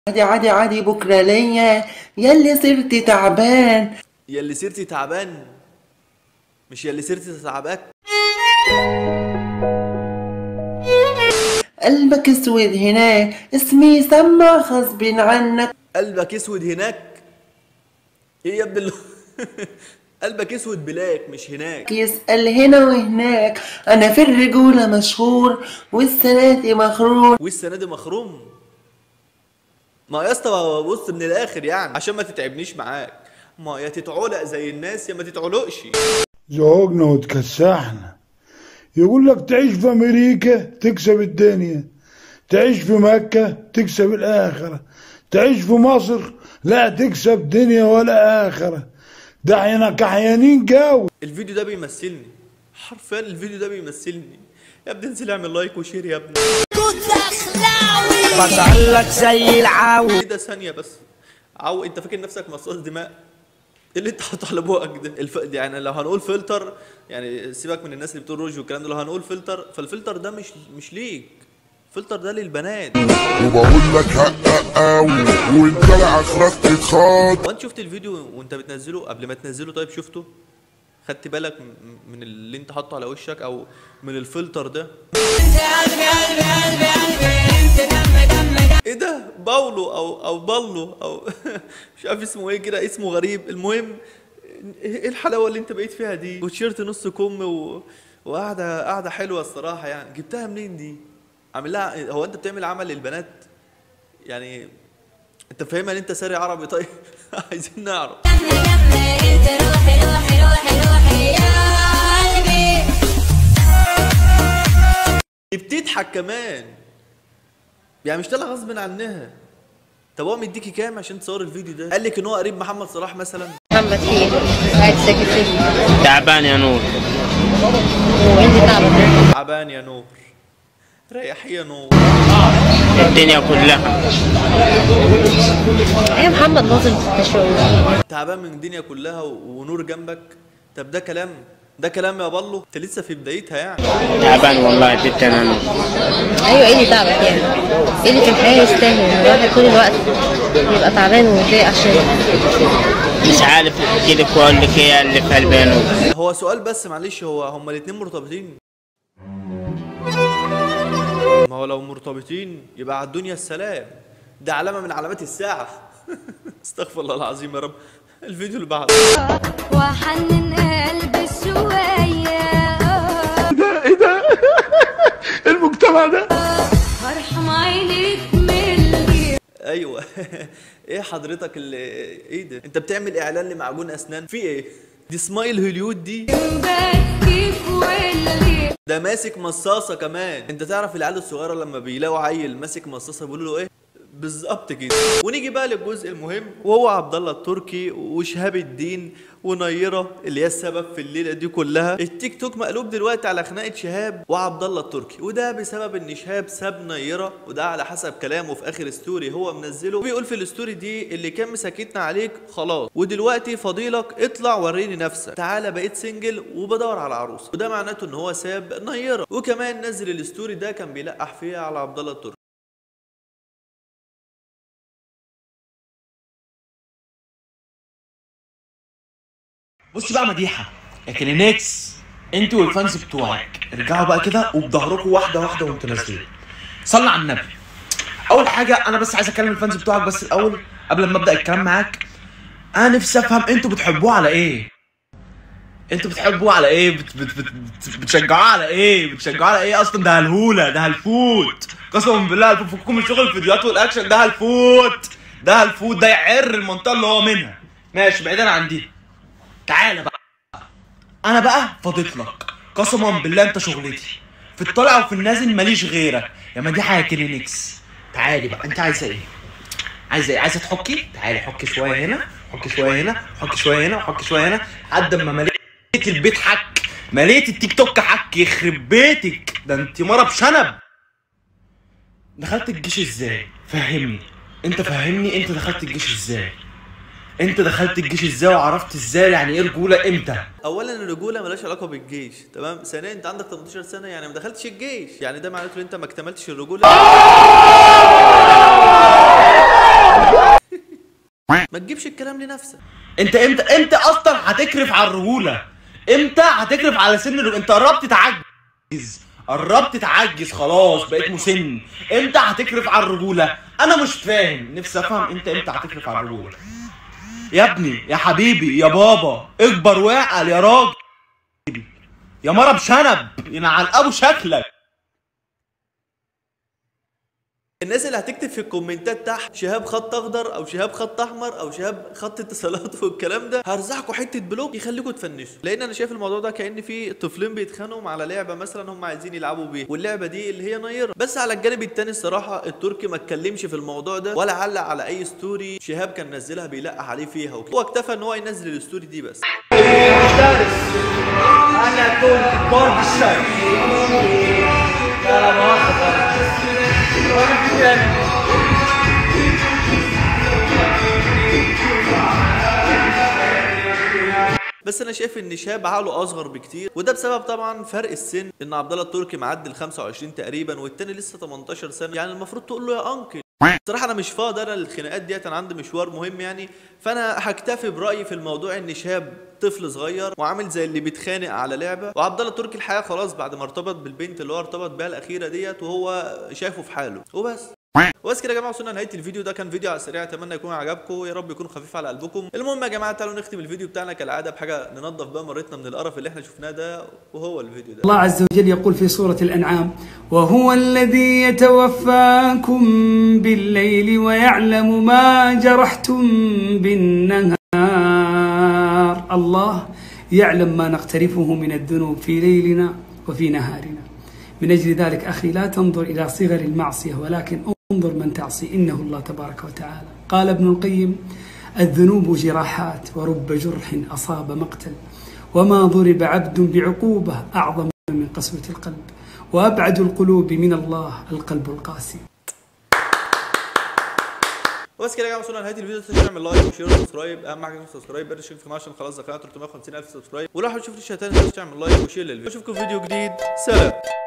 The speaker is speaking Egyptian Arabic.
عادي عادي عادي بكرة ليا يلي صرت تعبان يلي سيرتي تعبان مش يلي سيرتي تعباك قلبك اسود هناك اسمي سمع غصب عنك قلبك اسود هناك ايه يا ابن ال... قلبك اسود بلاك مش هناك يسأل هنا وهناك أنا في الرجولة مشهور والسنة مغرور والسنه دي مخروم ما يا اسطى بص من الاخر يعني عشان ما تتعبنيش معاك ما يا تتعلق زي الناس يا ما تتعلقش زوجنا وتكسحنا يقول لك تعيش في امريكا تكسب الدنيا تعيش في مكة تكسب الآخرة تعيش في مصر لا تكسب دنيا ولا آخرة ده احنا كحيانين جو الفيديو ده بيمثلني حرفيا الفيديو ده بيمثلني يا ابني انزل اعمل لايك وشير يا ابني بطلك زي العو ايه ده ثانيه بس عو انت فاكر نفسك مصاص دماء ايه اللي انت حاطه على بوقك ده الف... يعني لو هنقول فلتر يعني سيبك من الناس اللي بتقول روج والكلام ده لو هنقول فلتر فالفلتر ده مش مش ليك الفلتر ده للبنات وبقول لك حقق قوي وانت لاخرك تتخاط وانت شفت الفيديو وانت بتنزله قبل ما تنزله طيب شفته خدت بالك م- من اللي انت حاطه على وشك او من الفلتر ده ايه ده باولو او او بالو او مش عارف اسمه ايه كده اسمه غريب المهم ايه الحلاوه اللي انت بقيت فيها دي وتيشيرت نص كم و... وقاعده قاعده حلوه الصراحه يعني جبتها منين دي عامل لها هو انت بتعمل عمل للبنات يعني انت فاهمها ان انت ساري عربي طيب عايزين نعرف دي بتضحك كمان يعني مش طالع غصب عنها طب هو مديكي كام عشان تصور الفيديو ده؟ قال لك ان هو قريب محمد صلاح مثلا محمد فيه قاعد ساكت فيه تعبان يا نور وانت تعبت تعبان يا نور ريحي يا نور الدنيا كلها ايه محمد ناظر في الشغل تعبان من الدنيا كلها و- ونور جنبك طب ده كلام ده كلام يا بالو انت لسه في بدايتها يعني تعبان والله جدا انا ايوه ايه اللي تعبك يعني ايه اللي في الحياه يستاهل ان الواحد طول الوقت يبقى تعبان ومتضايق عشان مش عارف احكي لك واقول لك ايه اللي في قلبي يا نور هو سؤال بس معلش هو هما الاتنين مرتبطين ما هو لو مرتبطين يبقى على الدنيا السلام ده علامة من علامات الساعة استغفر الله العظيم يا رب الفيديو اللي بعده وحنن قلبي شوية المجتمع ده ارحم عينيك ملي ايوه ايه حضرتك اللي ايه ده انت بتعمل اعلان لمعجون اسنان في ايه دي سمايل هوليود دي بكيف واللي ده ماسك مصاصه كمان انت تعرف العيال الصغيره لما بيلاقوا عيل ماسك مصاصه بيقولوا له ايه بالظبط كده ونيجي بقى للجزء المهم وهو عبد الله التركي وشهاب الدين ونيره اللي هي السبب في الليله دي كلها التيك توك مقلوب دلوقتي على خناقه شهاب وعبد الله التركي وده بسبب ان شهاب ساب نيره وده على حسب كلامه في اخر ستوري هو منزله بيقول في الستوري دي اللي كان مساكتنا عليك خلاص ودلوقتي فضيلك اطلع وريني نفسك تعالى بقيت سنجل وبدور على عروسه وده معناته ان هو ساب نيره وكمان نزل الستوري ده كان بيلقح فيها على عبد الله التركي بص بقى مديحه يا كلينكس انت والفانز بتوعك ارجعوا بقى كده وبظهركم واحده واحده وانتوا نازلين صلي على النبي اول حاجه انا بس عايز اكلم الفانز بتوعك بس الاول قبل ما ابدا الكلام معاك انا نفسي افهم انتوا بتحبوه على ايه انتوا بتحبوه على ايه بت بت بت بت بتشجعوه على ايه بتشجعوه على ايه اصلا ده هلهوله ده هلفوت قسما بالله هلفوت فككم من شغل الفيديوهات والاكشن ده هلفوت ده هلفوت ده يعر المنطقه اللي هو منها ماشي بعيدا عن دي تعالى بقى انا بقى فضيت لك قسما بالله انت شغلتي في الطالع وفي النازل ماليش غيرك يا مديحه يا كلينكس تعالي بقى انت عايزه ايه عايزه ايه عايزه تحكي تعالي حكي شويه هنا حكي شويه هنا حكي شويه هنا حكي شويه هنا لحد ما مليت البيت حك مليت التيك توك حك يخرب بيتك ده انت مره بشنب دخلت الجيش ازاي فهمني انت فهمني انت دخلت الجيش ازاي انت دخلت الجيش ازاي وعرفت ازاي يعني ايه رجوله امتى اولا الرجوله ملهاش علاقه بالجيش تمام ثانيا انت عندك 18 سنه يعني ما دخلتش الجيش يعني ده معناته ان انت ما اكتملتش الرجوله ما تجيبش الكلام لنفسك انت امتى امتى اصلا هتكرف على الرجوله امتى هتكرف على سن الرجوله انت قربت تعجز قربت تعجز خلاص بقيت مسن امتى هتكرف على الرجوله انا مش فاهم نفسي افهم انت امتى هتكرف على الرجوله يا ابني يا حبيبي يا بابا اكبر واعقل يا راجل يا مرة بشنب ينعل ابو شكلك الناس اللي هتكتب في الكومنتات تحت شهاب خط اخضر او شهاب خط احمر او شهاب خط اتصالات والكلام ده هرزعكوا حته بلوك يخليكم تفنشوا لان انا شايف الموضوع ده كان في طفلين بيتخانقوا على لعبه مثلا هم عايزين يلعبوا بيها واللعبه دي اللي هي نيره بس على الجانب التاني الصراحه التركي ما اتكلمش في الموضوع ده ولا علق على اي ستوري شهاب كان نزلها بيلقح عليه فيها وكده هو اكتفى ان هو ينزل الستوري دي بس انا كنت برج الشرق لا مؤاخذة بس انا شايف ان شاب عقله اصغر بكتير وده بسبب طبعا فرق السن ان عبد الله التركي معدي ال 25 تقريبا والتاني لسه 18 سنه يعني المفروض تقول له يا انكل صراحة أنا مش فاضي أنا للخناقات ديت أنا عندي مشوار مهم يعني فأنا هكتفي برأيي في الموضوع إن شاب طفل صغير وعامل زي اللي بيتخانق على لعبة وعبد الله التركي الحقيقة خلاص بعد ما ارتبط بالبنت اللي هو ارتبط بيها الأخيرة ديت وهو شايفه في حاله وبس وبس كده يا جماعه وصلنا لنهايه الفيديو ده كان فيديو على السريع اتمنى يكون عجبكم يا رب يكون خفيف على قلبكم المهم يا جماعه تعالوا نختم الفيديو بتاعنا كالعاده بحاجه ننظف بقى مرتنا من القرف اللي احنا شفناه ده وهو الفيديو ده الله عز وجل يقول في سورة الأنعام وهو الذي يتوفاكم بالليل ويعلم ما جرحتم بالنهار الله يعلم ما نقترفه من الذنوب في ليلنا وفي نهارنا من أجل ذلك أخي لا تنظر إلى صغر المعصية ولكن انظر من تعصي إنه الله تبارك وتعالى قال ابن القيم الذنوب جراحات ورب جرح أصاب مقتل وما ضرب عبد بعقوبة أعظم من قسوة القلب وأبعد القلوب من الله القلب القاسي بس كده يا جماعه وصلنا لنهايه الفيديو ما تنساش تعمل لايك وشير وسبسكرايب اهم حاجه سبسكرايب برش في القناه عشان خلاص دخلنا 350000 سبسكرايب ولو حابب تشوف الفيديو تاني ما تنساش تعمل لايك وشير للفيديو اشوفكم في فيديو جديد سلام